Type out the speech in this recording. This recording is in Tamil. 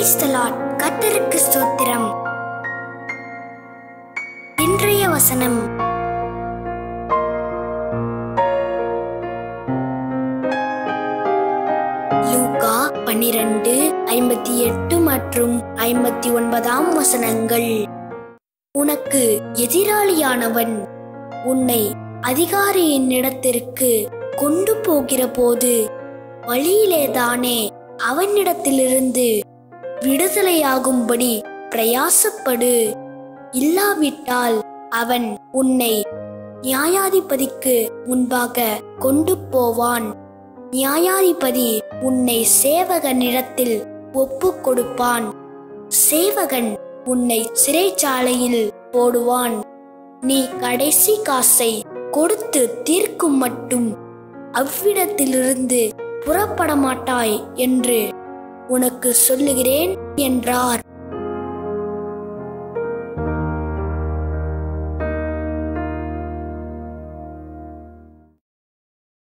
Praise the Lord. கர்த்தருக்கு ஸ்தோத்திரம் இன்றைய வசனம் லூகா பன்னிரண்டு ஐம்பத்தி எட்டு மற்றும் ஐம்பத்தி ஒன்பதாம் வசனங்கள் உனக்கு எதிராளியானவன் உன்னை அதிகாரியின் இடத்திற்கு கொண்டு போகிற போது வழியிலேதானே அவனிடத்திலிருந்து விடுதலையாகும்படி பிரயாசப்படு இல்லாவிட்டால் அவன் உன்னை நியாயாதிபதிக்கு முன்பாக கொண்டு போவான் நியாயாதிபதி உன்னை சேவகனிடத்தில் ஒப்பு கொடுப்பான் சேவகன் உன்னை சிறைச்சாலையில் போடுவான் நீ கடைசி காசை கொடுத்து தீர்க்கும் மட்டும் அவ்விடத்திலிருந்து புறப்பட மாட்டாய் என்று உனக்கு சொல்லுகிறேன் என்றார்